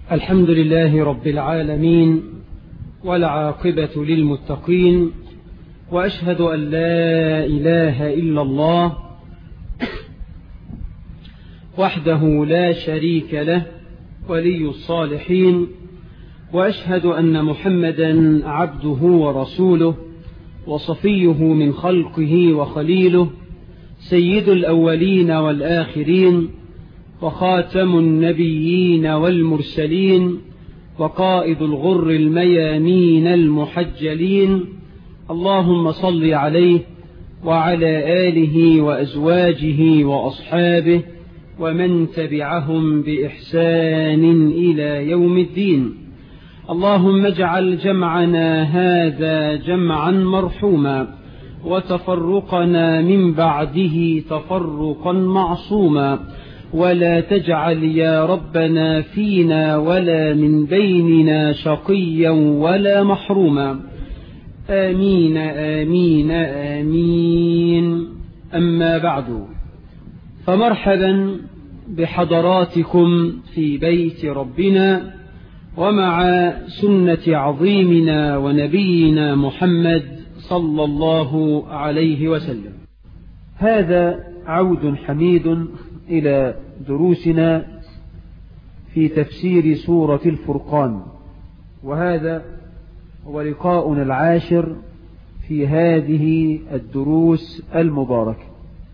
الحمد لله رب العالمين والعاقبة للمتقين وأشهد أن لا إله إلا الله وحده لا شريك له ولي الصالحين وأشهد أن محمدا عبده ورسوله وصفيه من خلقه وخليله سيد الأولين والآخرين وخاتم النبيين والمرسلين وقائد الغر الميامين المحجلين اللهم صل عليه وعلى آله وأزواجه وأصحابه ومن تبعهم بإحسان إلى يوم الدين اللهم اجعل جمعنا هذا جمعا مرحوما وتفرقنا من بعده تفرقا معصوما ولا تجعل يا ربنا فينا ولا من بيننا شقيا ولا محروما آمين آمين آمين أما بعد فمرحبا بحضراتكم في بيت ربنا ومع سنة عظيمنا ونبينا محمد صلى الله عليه وسلم هذا عود حميد إلى دروسنا في تفسير سورة الفرقان وهذا هو لقاؤنا العاشر في هذه الدروس المباركة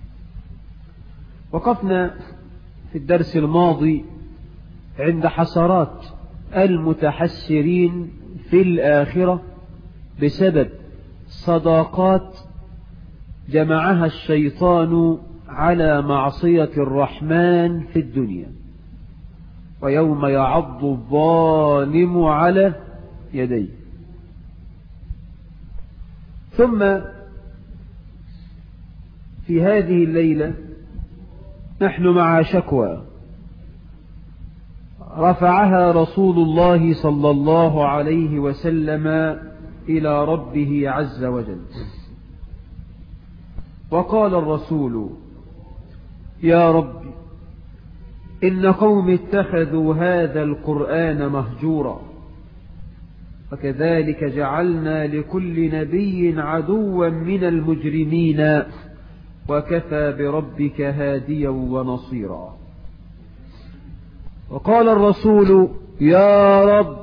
وقفنا في الدرس الماضي عند حسرات المتحسرين في الآخرة بسبب صداقات جمعها الشيطان على معصية الرحمن في الدنيا ويوم يعض الظالم على يديه ثم في هذه الليلة نحن مع شكوى رفعها رسول الله صلى الله عليه وسلم إلى ربه عز وجل وقال الرسول يا رب إن قوم اتخذوا هذا القرآن مهجورا وكذلك جعلنا لكل نبي عدوا من المجرمين وكفى بربك هاديا ونصيرا وقال الرسول يا رب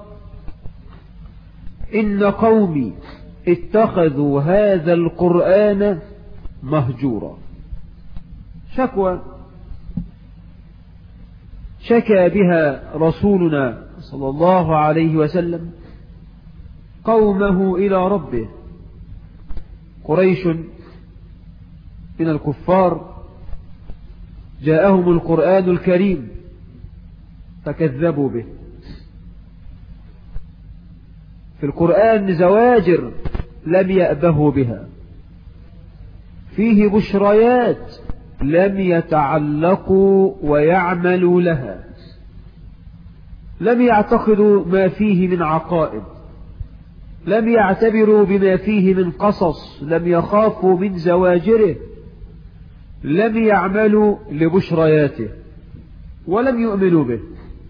إن قومي اتخذوا هذا القرآن مهجورا شكوى شكى بها رسولنا صلى الله عليه وسلم قومه إلى ربه قريش من الكفار جاءهم القرآن الكريم فكذبوا به في القرآن زواجر لم يأبهوا بها فيه بشريات لم يتعلقوا ويعملوا لها لم يعتقدوا ما فيه من عقائد لم يعتبروا بما فيه من قصص لم يخافوا من زواجره لم يعملوا لبشرياته ولم يؤمنوا به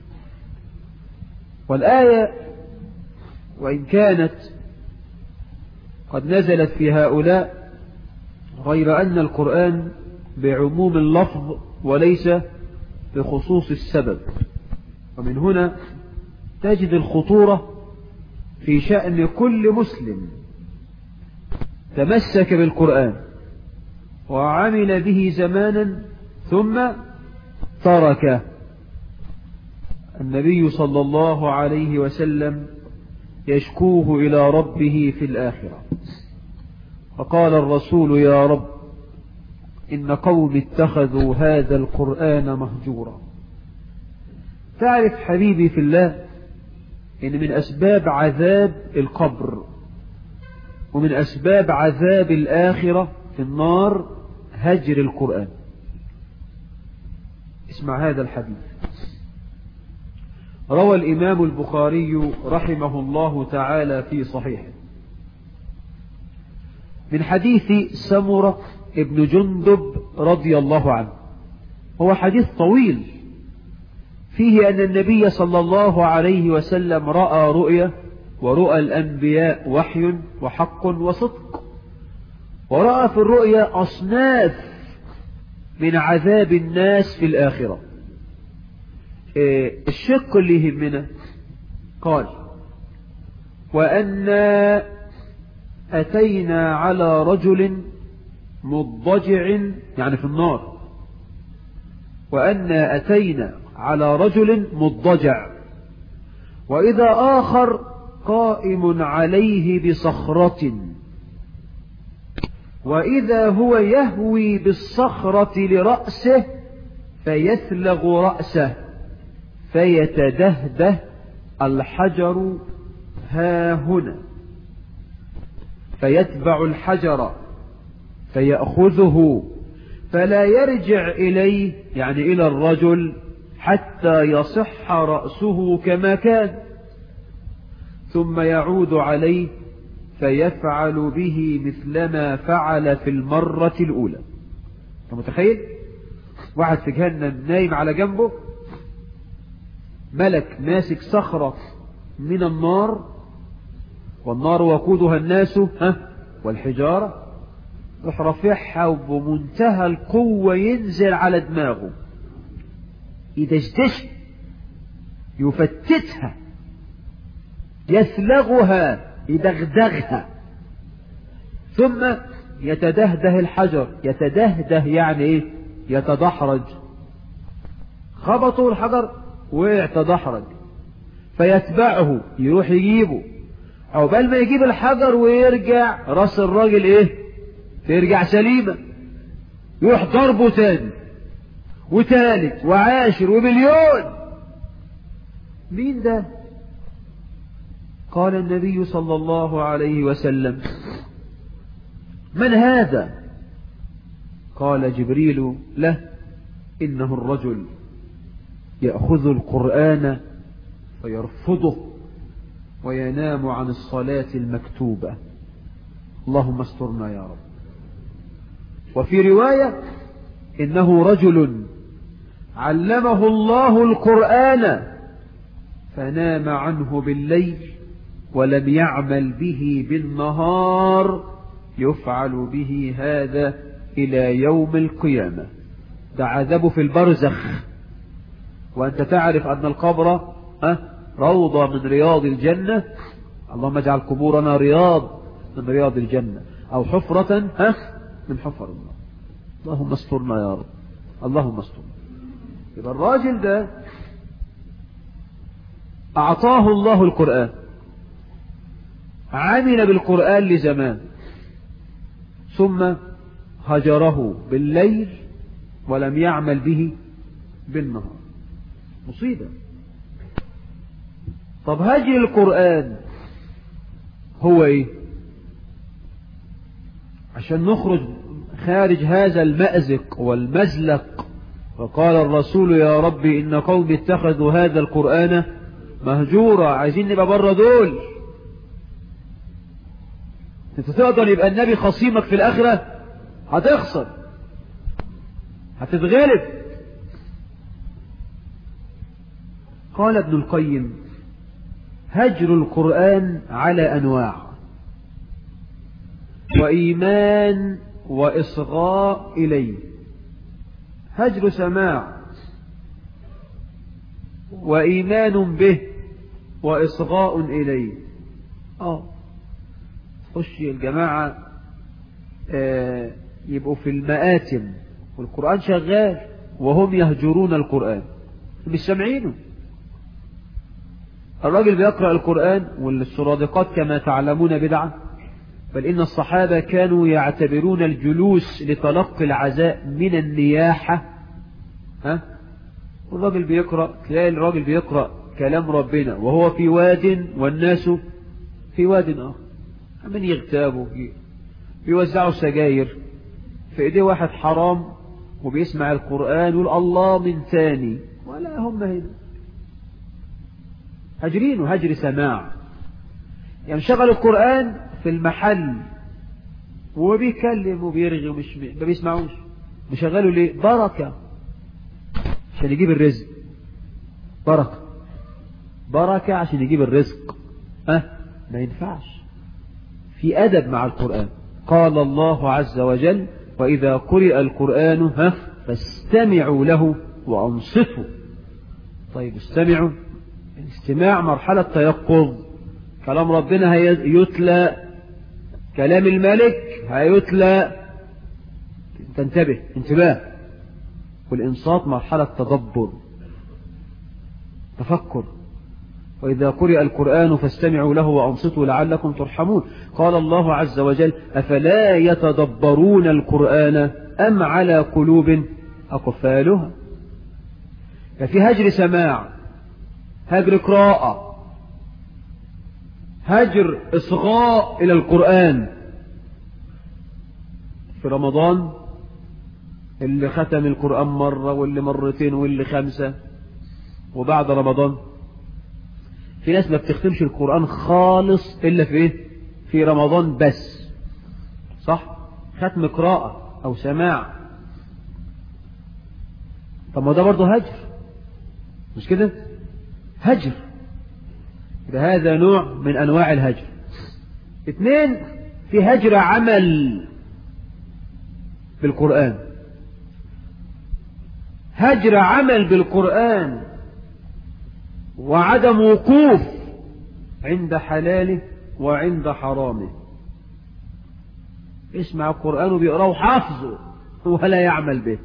والآية وإن كانت قد نزلت في هؤلاء غير أن القرآن بعموم اللفظ وليس بخصوص السبب ومن هنا تجد الخطورة في شأن كل مسلم تمسك بالقرآن وعمل به زمانا ثم تركه النبي صلى الله عليه وسلم يشكوه إلى ربه في الآخرة فقال الرسول يا رب إن قوم اتخذوا هذا القرآن مهجورا تعرف حبيبي في الله إن من أسباب عذاب القبر ومن أسباب عذاب الآخرة في النار هجر القرآن اسمع هذا الحديث روى الإمام البخاري رحمه الله تعالى في صحيحه من حديث سمرة ابن جندب رضي الله عنه هو حديث طويل فيه أن النبي صلى الله عليه وسلم رأى رؤيا ورؤى الأنبياء وحي وحق وصدق ورأى في الرؤيا أصناف من عذاب الناس في الآخرة الشق اللي يهمنا قال وأنا أتينا على رجل مضجع يعني في النار وأنا أتينا على رجل مضجع وإذا آخر قائم عليه بصخرة وإذا هو يهوي بالصخرة لرأسه فيثلغ رأسه فيتدهده الحجر ها هنا فيتبع الحجر فيأخذه فلا يرجع إليه يعني إلى الرجل حتى يصح رأسه كما كان ثم يعود عليه فيفعل به مثلما فعل في المرة الأولى أنت متخيل واحد في جهنم نايم على جنبه ملك ماسك صخرة من النار والنار وقودها الناس ها والحجارة يروح رافعها وبمنتهى القوة ينزل على دماغه يدشدش يفتتها يسلغها يدغدغها ثم يتدهده الحجر يتدهده يعني ايه يتدحرج خبطوا الحجر وقع تدحرج فيتبعه يروح يجيبه عقبال ما يجيب الحجر ويرجع راس الراجل ايه ترجع سليمة يروح ضربه تاني وتالت وعاشر ومليون مين ده قال النبي صلى الله عليه وسلم من هذا قال جبريل له إنه الرجل يأخذ القرآن فيرفضه وينام عن الصلاة المكتوبة اللهم استرنا يا رب وفي رواية إنه رجل علمه الله القرآن فنام عنه بالليل ولم يعمل به بالنهار يفعل به هذا إلى يوم القيامة ده عذابه في البرزخ وأنت تعرف أن القبر أه روضة من رياض الجنة اللهم اجعل قبورنا رياض من رياض الجنة أو حفرة ها من حفر النار اللهم استرنا يا رب اللهم استرنا يبقى الراجل ده أعطاه الله القرآن عمل بالقرآن لزمان ثم هجره بالليل ولم يعمل به بالنهار مصيبة طب هجر القرآن هو ايه عشان نخرج خارج هذا المأزق والمزلق فقال الرسول يا ربي إن قومي اتخذوا هذا القرآن مهجورا عايزين نبقى بره دول انت تقدر يبقى النبي خصيمك في الآخرة هتخسر هتتغلب قال ابن القيم هجر القرآن على أنواع وإيمان وإصغاء إليه هجر سماع وإيمان به وإصغاء إليه آه خش الجماعة آه يبقوا في المآتم والقرآن شغال وهم يهجرون القرآن مش سامعينه الراجل بيقرأ القرآن والسرادقات كما تعلمون بدعة بل إن الصحابة كانوا يعتبرون الجلوس لتلقي العزاء من النياحة ها والراجل بيقرأ تلاقي الراجل بيقرأ كلام ربنا وهو في واد والناس في واد آخر من يغتابوا بيوزعوا سجاير في ايديه واحد حرام وبيسمع القرآن يقول الله من ثاني ولا هم هنا هجرين وهجر سماع يعني شغل القرآن في المحل وبيكلم وبيرغي ومش ما بيسمعوش بيشغلوا ليه بركة عشان يجيب الرزق بركة بركة عشان يجيب الرزق ها ما ينفعش في أدب مع القرآن قال الله عز وجل وإذا قرئ القرآن ها فاستمعوا له وأنصتوا طيب استمعوا الاستماع مرحلة تيقظ كلام ربنا هيتلى كلام الملك هيتلى تنتبه انتباه والإنصات مرحلة تدبر تفكر وإذا قرئ القرآن فاستمعوا له وأنصتوا لعلكم ترحمون قال الله عز وجل أفلا يتدبرون القرآن أم على قلوب أقفالها ففي هجر سماع هجر قراءة هجر إصغاء إلى القرآن في رمضان اللي ختم القرآن مرة واللي مرتين واللي خمسة وبعد رمضان في ناس ما بتختمش القرآن خالص إلا في إيه؟ في رمضان بس صح ختم قراءة أو سماع طب ما ده برضه هجر مش كده هجر ده هذا نوع من أنواع الهجر اثنين في هجر عمل بالقرآن هجر عمل بالقرآن وعدم وقوف عند حلاله وعند حرامه اسمع القرآن وبيقراه حافظه ولا يعمل به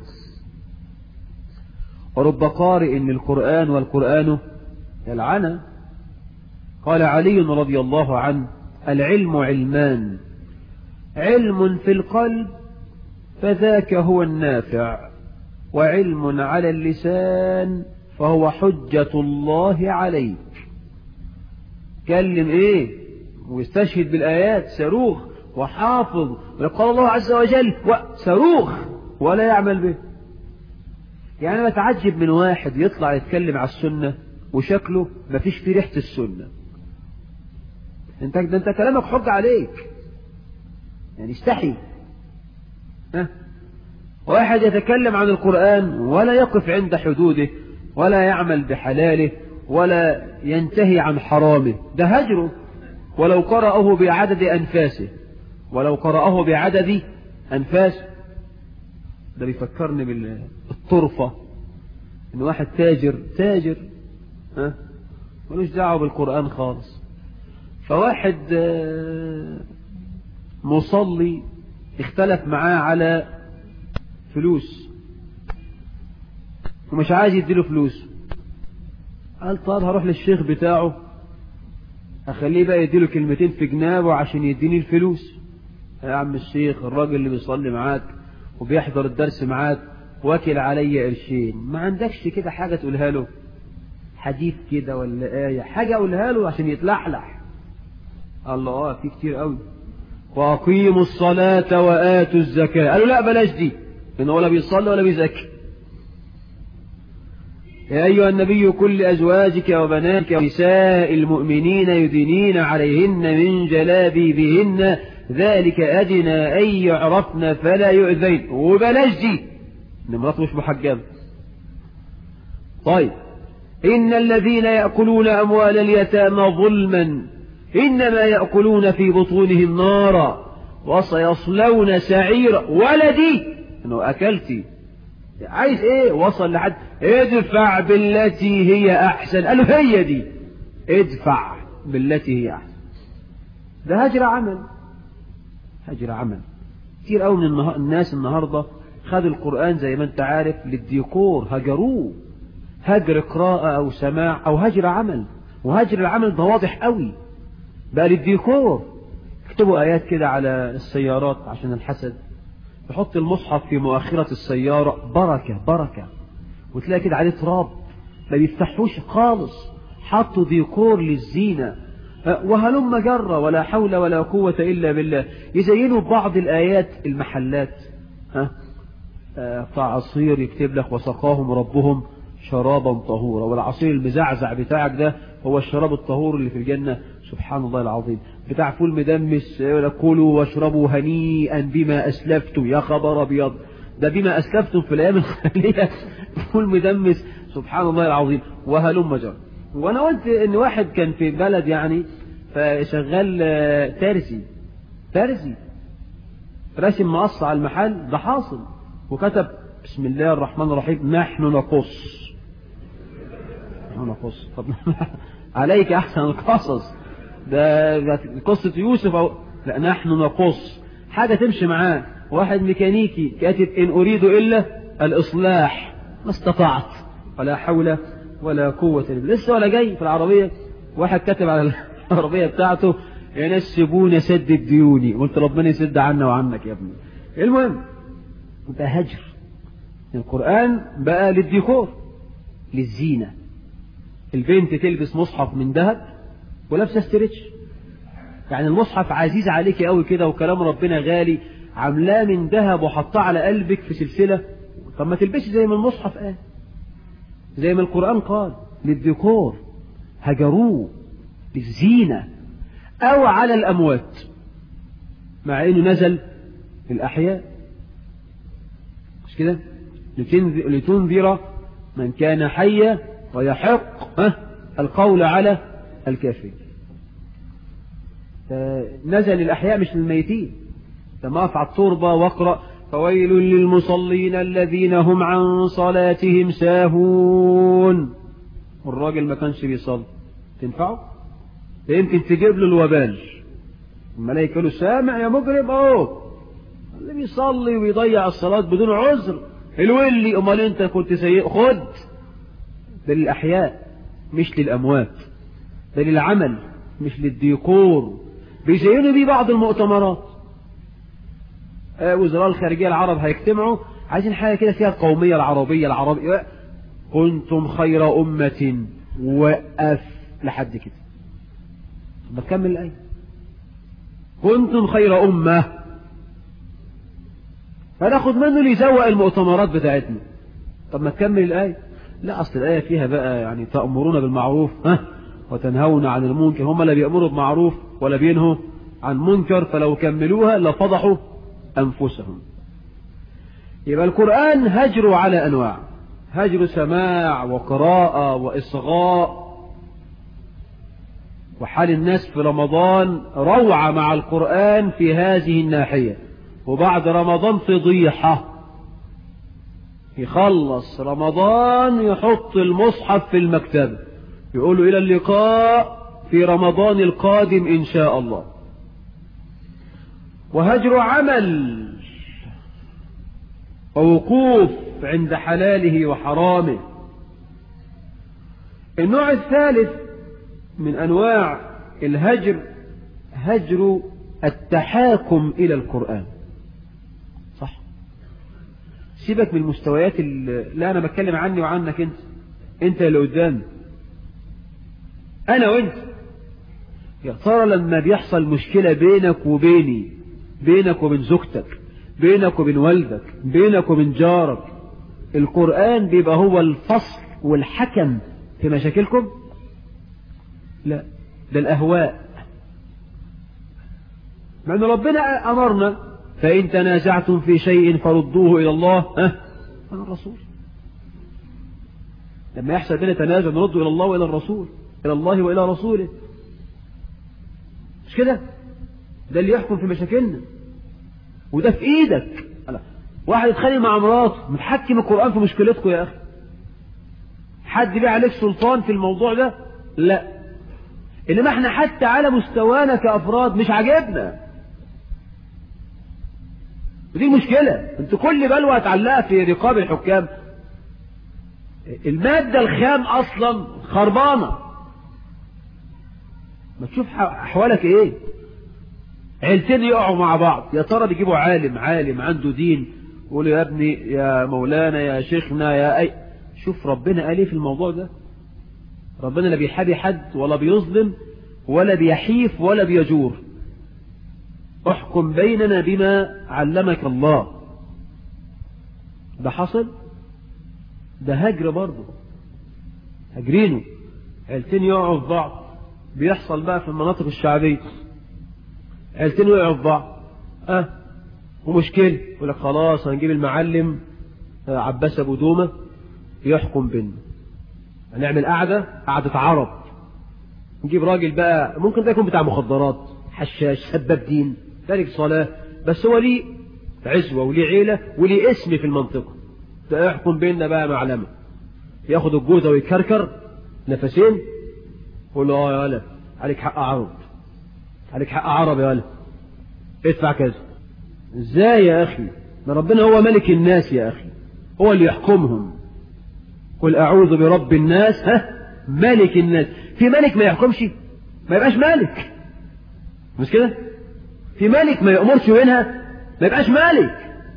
ورب قارئ للقرآن والقرآن يلعنه قال علي رضي الله عنه العلم علمان علم في القلب فذاك هو النافع وعلم على اللسان فهو حجة الله عليك كلم ايه ويستشهد بالآيات صاروخ وحافظ قال الله عز وجل صاروخ ولا يعمل به يعني أنا بتعجب من واحد يطلع يتكلم على السنة وشكله ما فيش فيه ريحة السنة انت ده انت كلامك حج عليك يعني استحي ها واحد يتكلم عن القرآن ولا يقف عند حدوده ولا يعمل بحلاله ولا ينتهي عن حرامه ده هجره ولو قرأه بعدد أنفاسه ولو قرأه بعدد أنفاسه ده بيفكرني بالطرفة إن واحد تاجر تاجر ها ملوش دعوة بالقرآن خالص فواحد مصلي اختلف معاه على فلوس ومش عايز يديله فلوس قال طب هروح للشيخ بتاعه اخليه بقى يديله كلمتين في جنابه عشان يديني الفلوس يا عم الشيخ الراجل اللي بيصلي معاك وبيحضر الدرس معاك واكل عليا قرشين ما عندكش كده حاجة تقولها له حديث كده ولا آية حاجة أقولها له عشان يتلحلح الله اه في كتير قوي وأقيموا الصلاة وآتوا الزكاة قالوا لا بلاش دي إنه ولا بيصلي ولا بيزكي يا أيها النبي كل أزواجك وبناتك ونساء المؤمنين يدينين عليهن من جلابيبهن ذلك أدنى أن يعرفن فلا يؤذين وبلاش دي إن مراته مش محجبة طيب إن الذين يأكلون أموال اليتامى ظلما إنما يأكلون في بطونهم نارا وسيصلون سعيرا ولدي إنه أكلتي عايز إيه وصل لحد ادفع بالتي هي أحسن قالوا هي دي ادفع بالتي هي أحسن ده هجر عمل هجر عمل كتير قوي من النها... الناس النهاردة خدوا القرآن زي ما انت عارف للديكور هجروه هجر قراءة أو سماع أو هجر عمل وهجر العمل ده واضح قوي بقى للديكور اكتبوا آيات كده على السيارات عشان الحسد يحط المصحف في مؤخرة السيارة بركة بركة وتلاقي كده عليه تراب ما بيفتحوش خالص حطوا ديكور للزينة وهلم جرة ولا حول ولا قوة إلا بالله يزينوا بعض الآيات المحلات ها بتاع عصير يكتب لك وسقاهم ربهم شرابا طهورا والعصير المزعزع بتاعك ده هو الشراب الطهور اللي في الجنة سبحان الله العظيم بتاع فول مدمس كلوا واشربوا هنيئا بما أسلفتم يا خبر أبيض ده بما أسلفتم في الأيام الخالية فول مدمس سبحان الله العظيم وهلم جر وانا قلت ان واحد كان في بلد يعني فشغال ترزي ترزي راسم مقص على المحل ده حاصل وكتب بسم الله الرحمن الرحيم نحن نقص نحن نقص طب عليك احسن القصص ده قصة يوسف أو لا نحن نقص حاجة تمشي معاه واحد ميكانيكي كاتب إن أريد إلا الإصلاح ما استطعت ولا حول ولا قوة إلا لسه ولا جاي في العربية واحد كاتب على العربية بتاعته ينسبون سد الديوني قلت ربنا يسد عنا وعنك يا ابني المهم ده هجر القرآن بقى للديكور للزينة البنت تلبس مصحف من ذهب ولابسه استرتش يعني المصحف عزيز عليك قوي كده وكلام ربنا غالي عاملاه من ذهب وحطاه على قلبك في سلسلة طب ما تلبسي زي ما المصحف قال زي ما القرآن قال للديكور هجروه للزينة أو على الأموات مع إنه نزل الأحياء مش كده لتنذر من كان حيا ويحق القول على الكافر نزل الأحياء مش للميتين لما أقف على التربة واقرأ فويل للمصلين الذين هم عن صلاتهم ساهون والراجل ما كانش بيصلي تنفعه يمكن تجيب له الوبال الملائكة له سامع يا مجرم اهو اللي بيصلي وبيضيع الصلاة بدون عذر الولي امال انت كنت سيء خد ده للأحياء مش للأموات ده للعمل مش للديكور بيزينوا بيه بعض المؤتمرات آه وزراء الخارجية العرب هيجتمعوا عايزين حاجة كده فيها القومية العربية العربية كنتم خير أمة وقف لحد كده طب تكمل الآية كنتم خير أمة فناخد منه اللي يزوق المؤتمرات بتاعتنا طب ما تكمل الآية لا أصل الآية فيها بقى يعني تأمرون بالمعروف ها وتنهون عن المنكر هم لا بيأمروا بمعروف ولا بينهوا عن منكر فلو كملوها لفضحوا أنفسهم يبقى القرآن هجر على أنواع هجر سماع وقراءة وإصغاء وحال الناس في رمضان روعة مع القرآن في هذه الناحية وبعد رمضان فضيحة يخلص رمضان يحط المصحف في المكتبة يقولوا إلى اللقاء في رمضان القادم إن شاء الله وهجر عمل ووقوف عند حلاله وحرامه النوع الثالث من أنواع الهجر هجر التحاكم إلى القرآن صح سيبك من المستويات اللي لا أنا بتكلم عني وعنك أنت أنت اللي قدامي أنا وأنت يا ترى لما بيحصل مشكلة بينك وبيني بينك وبين زوجتك بينك وبين والدك بينك وبين جارك القرآن بيبقى هو الفصل والحكم في مشاكلكم لا ده الأهواء مع أن ربنا أمرنا فإن تنازعتم في شيء فردوه إلى الله ها أنا الرسول لما يحصل بنا تنازع نرده إلى الله وإلى الرسول إلى الله وإلى رسوله مش كده ده اللي يحكم في مشاكلنا وده في ايدك واحد يتخانق مع مراته متحكم القرآن في مشكلتكم يا أخي حد بيه عليك سلطان في الموضوع ده لا إنما احنا حتى على مستوانا كأفراد مش عاجبنا ودي المشكلة انت كل بلوى هتعلقها في رقاب الحكام المادة الخام أصلا خربانة ما تشوف أحوالك إيه عيلتين يقعوا مع بعض يا ترى بيجيبوا عالم عالم عنده دين يقولوا يا ابني يا مولانا يا شيخنا يا أي شوف ربنا قال ايه في الموضوع ده ربنا لا بيحابي حد ولا بيظلم ولا بيحيف ولا بيجور احكم بيننا بما علمك الله ده حصل ده هجر برضه هجرينه عيلتين يقعوا في بعض بيحصل بقى في المناطق الشعبية عيلتين وقعوا في بعض اه ومشكلة يقول لك خلاص هنجيب المعلم عباس ابو دومة يحكم بينا هنعمل قعدة قعدة عرب نجيب راجل بقى ممكن ده يكون بتاع مخدرات حشاش سباب دين تارك صلاة بس هو ليه عزوة وليه عيلة وليه اسم في المنطقة ده يحكم بيننا بقى معلمة ياخد الجوزة ويكركر نفسين يقول له اه يا ولد عليك حق عرب عليك حق عرب يا ولد ادفع كذا ازاي يا اخي ما ربنا هو ملك الناس يا اخي هو اللي يحكمهم قل اعوذ برب الناس ها ملك الناس في ملك ما يحكمش ما يبقاش مالك مش كده في ملك ما يأمرش وينها ما يبقاش مالك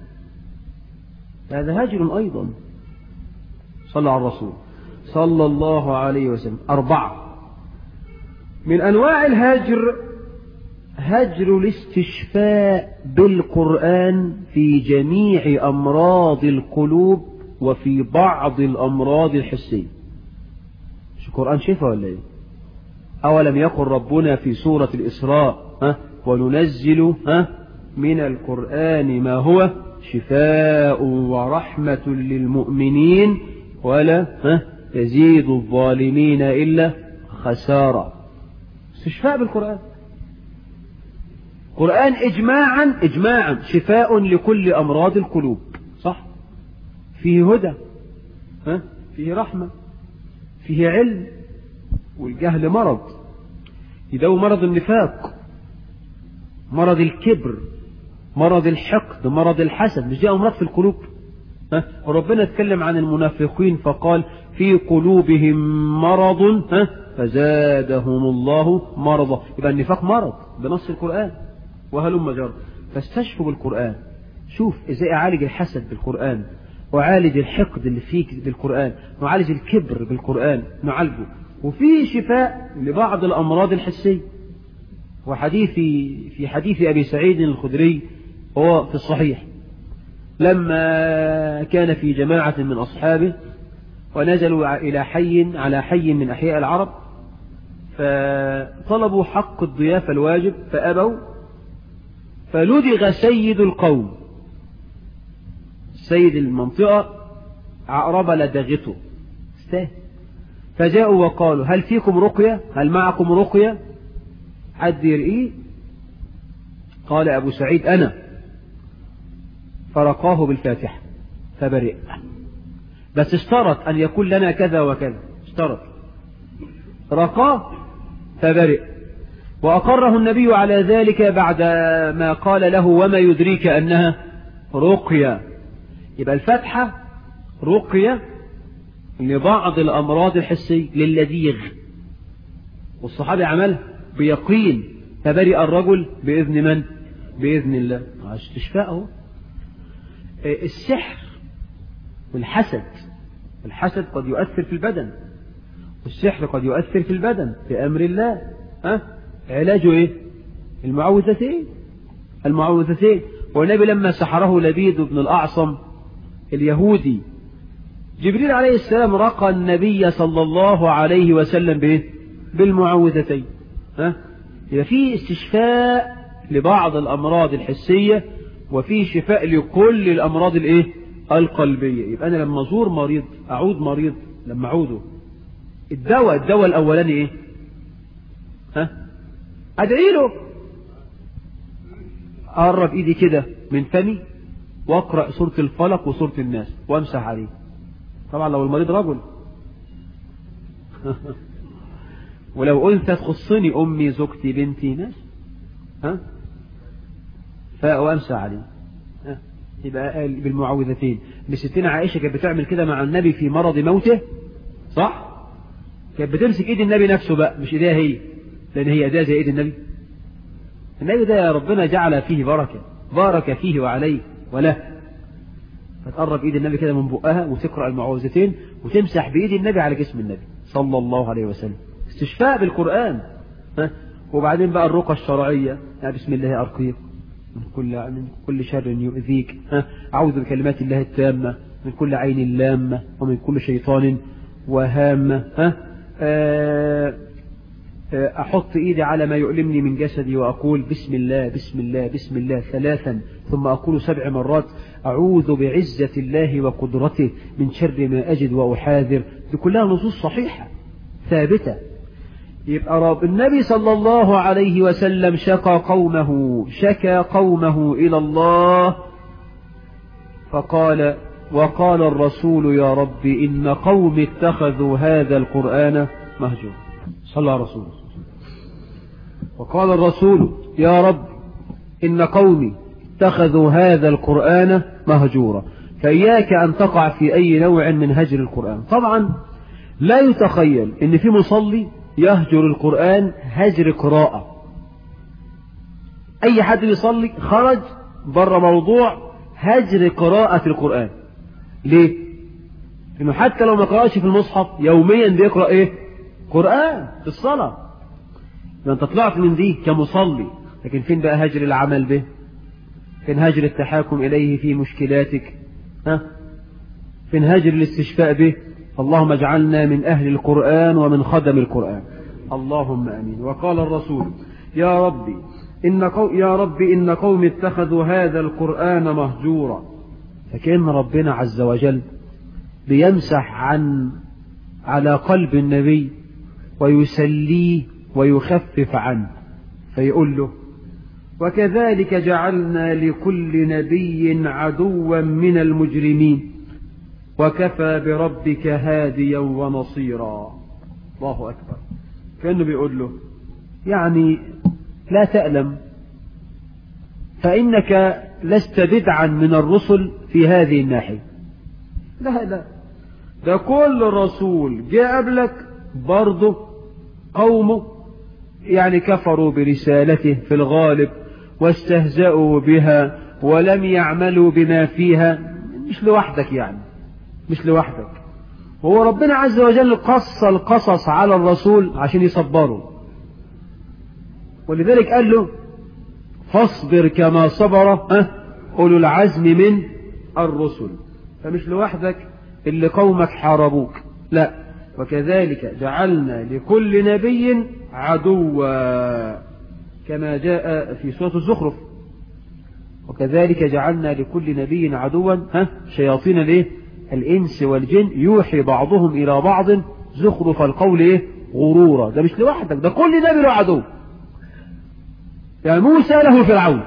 هذا هاجر أيضا صلى على الرسول صلى الله عليه وسلم أربعة من أنواع الهجر هجر الاستشفاء بالقرآن في جميع أمراض القلوب وفي بعض الأمراض الحسية مش القرآن شفا ولا إيه أولم يقل ربنا في سورة الإسراء ها وننزل ها من القرآن ما هو شفاء ورحمة للمؤمنين ولا ها يزيد الظالمين إلا خسارة استشفاء بالقرآن قرآن إجماعا إجماعا شفاء لكل أمراض القلوب صح فيه هدى ها فيه رحمة فيه علم والجهل مرض يداوي مرض النفاق مرض الكبر مرض الحقد مرض الحسد مش دي أمراض في القلوب ها وربنا اتكلم عن المنافقين فقال في قلوبهم مرض ها فزادهم الله مرضا يبقى النفاق مرض بنص القرآن وهلم جر فاستشفوا بالقرآن شوف ازاي اعالج الحسد بالقرآن وعالج الحقد اللي فيك بالقرآن نعالج الكبر بالقرآن نعالجه وفي شفاء لبعض الأمراض الحسية وحديث في حديث أبي سعيد الخدري هو في الصحيح لما كان في جماعة من أصحابه ونزلوا إلى حي على حي من أحياء العرب فطلبوا حق الضيافة الواجب فأبوا فلدغ سيد القوم سيد المنطقة عقرب لدغته استاهل فجاءوا وقالوا هل فيكم رقية هل معكم رقية حد يرقيه قال أبو سعيد أنا فرقاه بالفاتحة فبرئ بس اشترط أن يكون لنا كذا وكذا اشترط رقاه فبرئ وأقره النبي على ذلك بعد ما قال له وما يدريك أنها رقية يبقى الفتحة رقية لبعض الأمراض الحسية للذيغ والصحابي عملها بيقين فبرئ الرجل بإذن من؟ بإذن الله استشفاءه السحر والحسد الحسد قد يؤثر في البدن والسحر قد يؤثر في البدن بأمر الله ها؟ علاجه ايه المعوذتين المعوذتين والنبي لما سحره لبيد بن الأعصم اليهودي جبريل عليه السلام رقى النبي صلى الله عليه وسلم بايه بالمعوذتين ها يبقى في استشفاء لبعض الأمراض الحسية وفي شفاء لكل الأمراض الايه القلبية يبقى أنا لما أزور مريض أعود مريض لما أعوده الدواء الدواء الأولاني إيه ها أدعي له أقرب إيدي كده من فمي وأقرأ سورة الفلق وسورة الناس وأمسح عليه طبعا لو المريض رجل ولو أنثى تخصني أمي زوجتي بنتي ناس ها فأمسح عليه ها يبقى قال بالمعوذتين ستنا عائشة كانت بتعمل كده مع النبي في مرض موته صح كانت بتمسك ايد النبي نفسه بقى مش ايديها هي لان هي ايديها زي ايد النبي النبي ده ربنا جعل فيه بركة بارك فيه وعليه وله فتقرب ايد النبي كده من بقها وتقرأ المعوذتين وتمسح بايد النبي على جسم النبي صلى الله عليه وسلم استشفاء بالقرآن ها وبعدين بقى الرقى الشرعية يعني بسم الله أرقيك من كل من كل شر يؤذيك ها أعوذ بكلمات الله التامة من كل عين لامة ومن كل شيطان وهامة ها آه أحط إيدي على ما يؤلمني من جسدي وأقول بسم الله بسم الله بسم الله ثلاثا ثم أقول سبع مرات أعوذ بعزة الله وقدرته من شر ما أجد وأحاذر دي كلها نصوص صحيحة ثابتة يبقى رب النبي صلى الله عليه وسلم شكى قومه شكى قومه إلى الله فقال وقال الرسول يا رب إن قوم اتخذوا هذا القرآن مهجور صلى على رسول وقال الرسول يا رب إن قومي اتخذوا هذا القرآن مهجورا فإياك أن تقع في أي نوع من هجر القرآن طبعا لا يتخيل أن في مصلي يهجر القرآن هجر قراءة أي حد يصلي خرج بره موضوع هجر قراءة القرآن ليه؟ لأنه حتى لو ما قرأش في المصحف يوميا بيقرأ إيه؟ قرآن في الصلاة ما أنت طلعت من دي كمصلي لكن فين بقى هجر العمل به؟ فين هجر التحاكم إليه في مشكلاتك؟ ها؟ فين هجر الاستشفاء به؟ اللهم اجعلنا من أهل القرآن ومن خدم القرآن اللهم أمين وقال الرسول يا ربي إن قو... يا رب إن قوم اتخذوا هذا القرآن مهجورا فكأن ربنا عز وجل بيمسح عن على قلب النبي ويسليه ويخفف عنه فيقول له وكذلك جعلنا لكل نبي عدوا من المجرمين وكفى بربك هاديا ونصيرا الله أكبر كأنه بيقول له يعني لا تألم فإنك لست بدعا من الرسل في هذه الناحية لا لا ده كل رسول جاء قبلك برضه قومه يعني كفروا برسالته في الغالب واستهزأوا بها ولم يعملوا بما فيها مش لوحدك يعني مش لوحدك وهو ربنا عز وجل قص القصص على الرسول عشان يصبروا ولذلك قال له فاصبر كما صبر أه أولو العزم من الرسل فمش لوحدك اللي قومك حاربوك لا وكذلك جعلنا لكل نبي عدوا كما جاء في سورة الزخرف وكذلك جعلنا لكل نبي عدوا ها شياطين الايه الانس والجن يوحي بعضهم الى بعض زخرف القول ايه غرورا ده مش لوحدك ده كل نبي له عدو يعني موسى له فرعون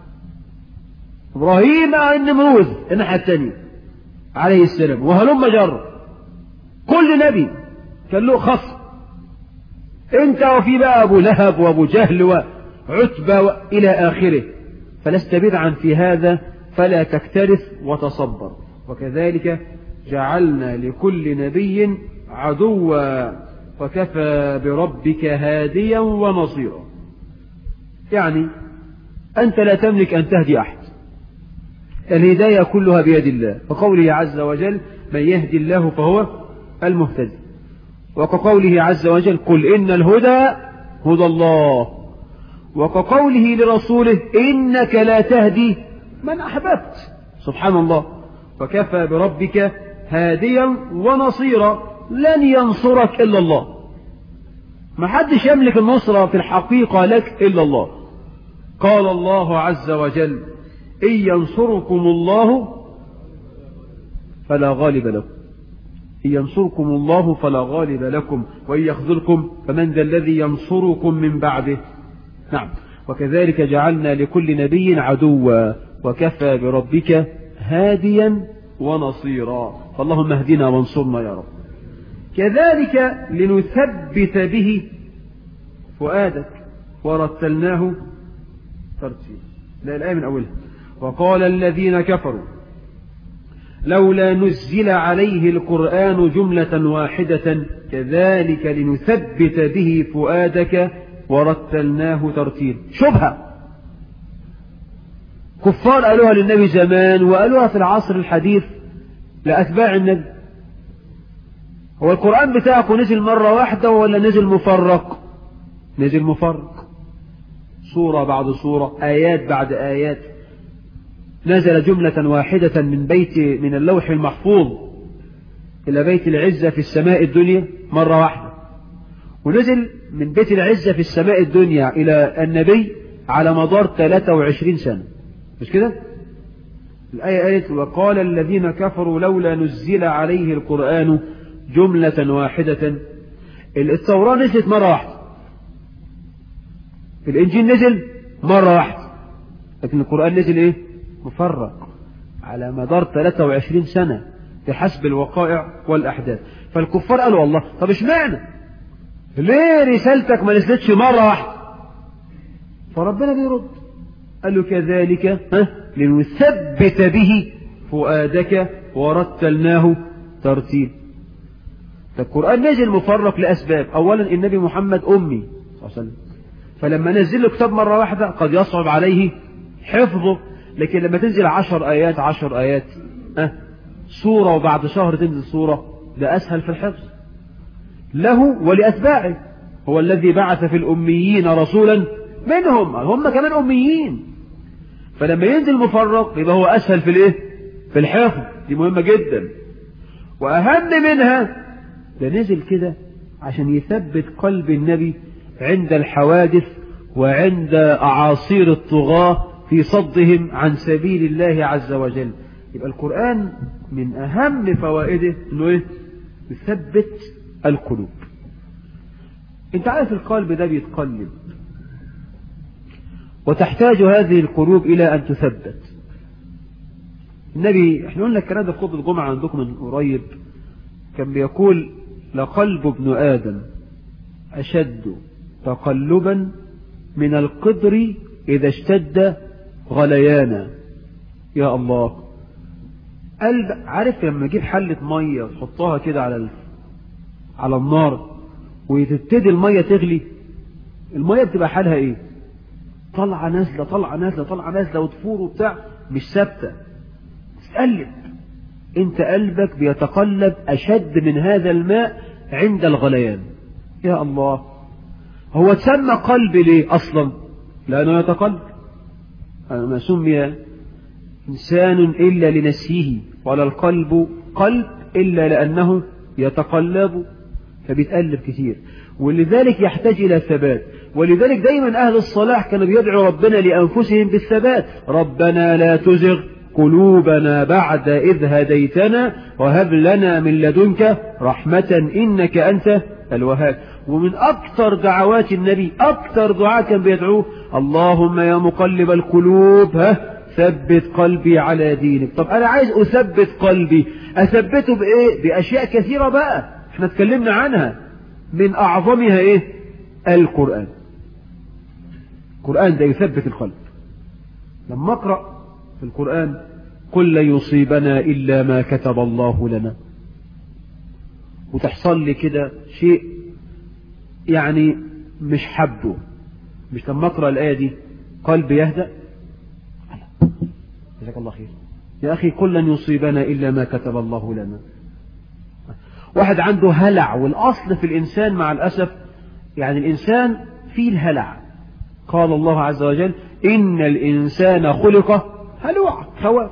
ابراهيم النمروذ الناحيه الثانيه عليه السلام وهلم جر كل نبي كان له خصم انت وفي بقى ابو لهب وابو جهل وعتبه الى اخره فلست بدعا في هذا فلا تكترث وتصبر وكذلك جعلنا لكل نبي عدوا وكفى بربك هاديا ونصيرا يعني أنت لا تملك أن تهدي أحد الهداية كلها بيد الله وقوله عز وجل من يهدي الله فهو المهتدي وكقوله عز وجل قل إن الهدى هدى الله وكقوله لرسوله إنك لا تهدي من أحببت سبحان الله وكفى بربك هاديا ونصيرا لن ينصرك إلا الله ما حدش يملك النصرة في الحقيقة لك إلا الله قال الله عز وجل إن ينصركم الله فلا غالب لكم إن ينصركم الله فلا غالب لكم وإن يخذلكم فمن ذا الذي ينصركم من بعده نعم وكذلك جعلنا لكل نبي عدوا وكفى بربك هاديا ونصيرا فاللهم اهدنا وانصرنا يا رب كذلك لنثبت به فؤادك ورتلناه ترتيلا لا الآية من أولها وقال الذين كفروا لولا نزل عليه القرآن جملة واحدة كذلك لنثبت به فؤادك ورتلناه ترتيلا شبهة كفار قالوها للنبي زمان وقالوها في العصر الحديث لأتباع النبي هو القرآن بتاعكم نزل مرة واحدة ولا نزل مفرق نزل مفرق صورة بعد صورة آيات بعد آيات نزل جملة واحدة من بيت من اللوح المحفوظ إلى بيت العزة في السماء الدنيا مرة واحدة ونزل من بيت العزة في السماء الدنيا إلى النبي على مدار 23 سنة مش كده الآية قالت وقال الذين كفروا لولا نزل عليه القرآن جملة واحدة التوراة نزلت مرة واحدة الإنجيل نزل مرة واحدة لكن القرآن نزل إيه مفرق على مدار 23 سنة بحسب الوقائع والأحداث فالكفار قالوا والله طب اشمعنى ليه رسالتك ما نزلتش مرة واحدة فربنا بيرد قال له كذلك ها لنثبت به فؤادك ورتلناه ترتيل فالقرآن نزل مفرق لأسباب أولا النبي محمد أمي صلى الله عليه وسلم فلما نزل له كتاب مرة واحدة قد يصعب عليه حفظه لكن لما تنزل عشر آيات عشر آيات أه سورة وبعد شهر تنزل سورة ده أسهل في الحفظ له ولأتباعه هو الذي بعث في الأميين رسولا منهم هم كمان أميين فلما ينزل مفرق يبقى هو أسهل في الإيه؟ في الحفظ دي مهمة جدا وأهم منها ده نزل كده عشان يثبت قلب النبي عند الحوادث وعند أعاصير الطغاة في صدهم عن سبيل الله عز وجل يبقى القرآن من أهم فوائده إنه إيه؟ يثبت القلوب انت عارف القلب ده بيتقلب وتحتاج هذه القلوب إلى أن تثبت النبي احنا قلنا الكلام ده في خطبة الجمعة عندكم من قريب كان بيقول لقلب ابن آدم أشد تقلبا من القدر إذا اشتد غليانا يا الله قلب عارف لما تجيب حلة مية وتحطها كده على ال... على النار وتبتدي المية تغلي المية بتبقى حالها ايه طلعة نازلة طلعة نازلة طلعة نازلة وتفور وبتاع مش ثابتة تقلب انت قلبك بيتقلب اشد من هذا الماء عند الغليان يا الله هو تسمى قلب ليه اصلا لانه يتقلب ما سمي انسان الا لنسيه ولا القلب قلب الا لانه يتقلب فبيتقلب كتير ولذلك يحتاج إلى ثبات ولذلك دايما أهل الصلاح كانوا بيدعوا ربنا لأنفسهم بالثبات ربنا لا تزغ قلوبنا بعد إذ هديتنا وهب لنا من لدنك رحمة إنك أنت الوهاب ومن أكثر دعوات النبي أكثر دعاء كان بيدعوه اللهم يا مقلب القلوب ها ثبت قلبي على دينك طب أنا عايز أثبت قلبي أثبته بإيه بأشياء كثيرة بقى احنا اتكلمنا عنها من أعظمها إيه القرآن القرآن ده يثبت القلب لما أقرأ في القرآن قل لن يصيبنا إلا ما كتب الله لنا وتحصل لي كده شيء يعني مش حبه مش لما أقرأ الآية دي قلبي يهدأ جزاك الله خير يا أخي قل لن يصيبنا إلا ما كتب الله لنا واحد عنده هلع والأصل في الإنسان مع الأسف يعني الإنسان فيه الهلع قال الله عز وجل إن الإنسان خلق هلوعا خواف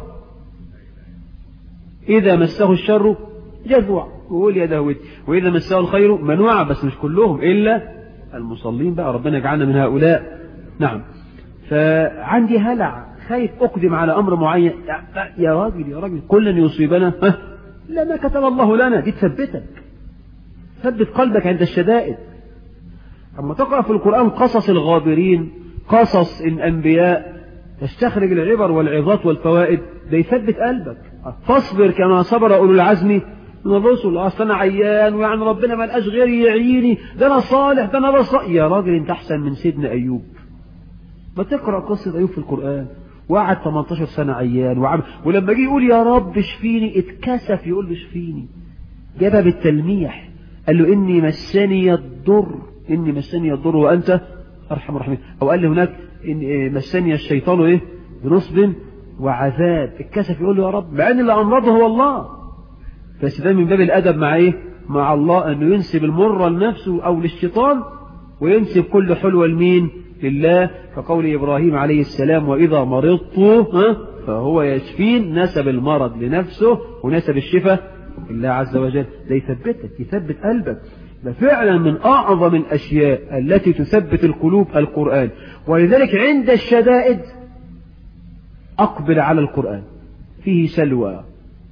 إذا مسه الشر جزوع وقول يا داود وإذا مسه الخير منوعا بس مش كلهم إلا المصلين بقى ربنا يجعلنا من هؤلاء نعم فعندي هلع خايف أقدم على أمر معين يا راجل يا راجل كل يصيبنا ها لا ما كتب الله لنا دي تثبتك ثبت قلبك عند الشدائد أما تقرأ في القرآن قصص الغابرين قصص الأنبياء تستخرج العبر والعظات والفوائد ده يثبت قلبك فاصبر كما صبر أولو العزم من الرسل أصل أنا عيان ويعني ربنا ما لقاش غيري يعيني ده أنا صالح ده أنا بصالح يا راجل أنت أحسن من سيدنا أيوب ما تقرأ قصة أيوب في القرآن وقعد 18 سنة عيان وعمل ولما جه يقول يا رب اشفيني اتكسف يقول له اشفيني جابها بالتلميح قال له إني مسني الضر إني مسني الضر وأنت أرحم الراحمين أو قال له هناك إن مسني الشيطان إيه بنصب وعذاب اتكسف يقول له يا رب مع إن اللي أمرضه هو الله بس ده من باب الأدب مع إيه مع الله أنه ينسب المرة لنفسه أو للشيطان وينسب كل حلوة لمين لله كقول إبراهيم عليه السلام وإذا مرضت ها فهو يشفين نسب المرض لنفسه ونسب الشفاء لله عز وجل ده يثبتك يثبت قلبك ده فعلا من أعظم الأشياء التي تثبت القلوب القرآن ولذلك عند الشدائد أقبل على القرآن فيه سلوى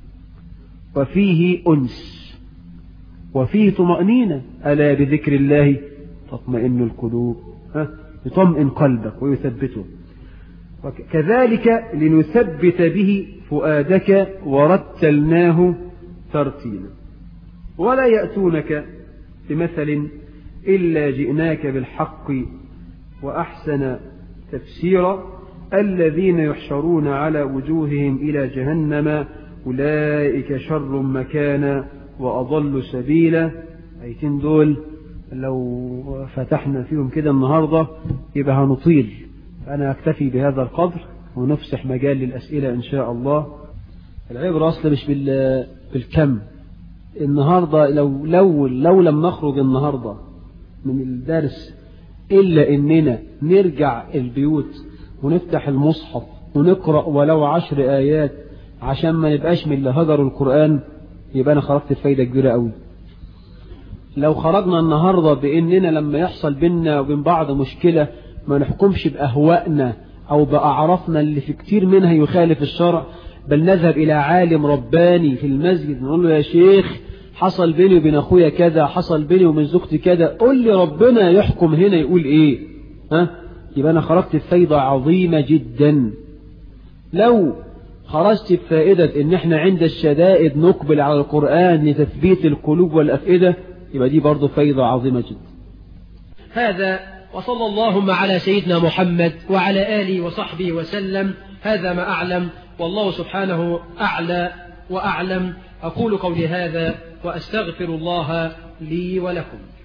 وفيه أنس وفيه طمأنينة ألا بذكر الله تطمئن القلوب ها؟ يطمئن قلبك ويثبته كذلك لنثبت به فؤادك ورتلناه ترتيلا ولا يأتونك بمثل إلا جئناك بالحق وأحسن تفسيرا الذين يحشرون على وجوههم إلى جهنم أولئك شر مكانا وأضل سبيلا أيتين دول لو فتحنا فيهم كده النهاردة يبقى هنطيل فأنا أكتفي بهذا القدر ونفسح مجال للأسئلة إن شاء الله العبرة أصلا مش بالكم النهاردة لو, لو, لو لم نخرج النهاردة من الدرس إلا إننا نرجع البيوت ونفتح المصحف ونقرأ ولو عشر آيات عشان ما نبقاش من اللي هجروا القرآن يبقى أنا خرجت فايدة كبيرة قوي لو خرجنا النهاردة بإننا لما يحصل بينا وبين بعض مشكلة ما نحكمش بأهوائنا أو بأعرافنا اللي في كتير منها يخالف الشرع بل نذهب إلى عالم رباني في المسجد نقول له يا شيخ حصل بيني وبين أخويا كذا حصل بيني وبين زوجتي كذا قول لي ربنا يحكم هنا يقول إيه ها يبقى أنا خرجت بفايدة عظيمة جدا لو خرجت بفائدة إن إحنا عند الشدائد نقبل على القرآن لتثبيت القلوب والأفئدة يبقى دي برضه فايدة عظيمة جدا هذا وصلى اللهم على سيدنا محمد وعلى آله وصحبه وسلم هذا ما أعلم والله سبحانه أعلى وأعلم أقول قولي هذا وأستغفر الله لي ولكم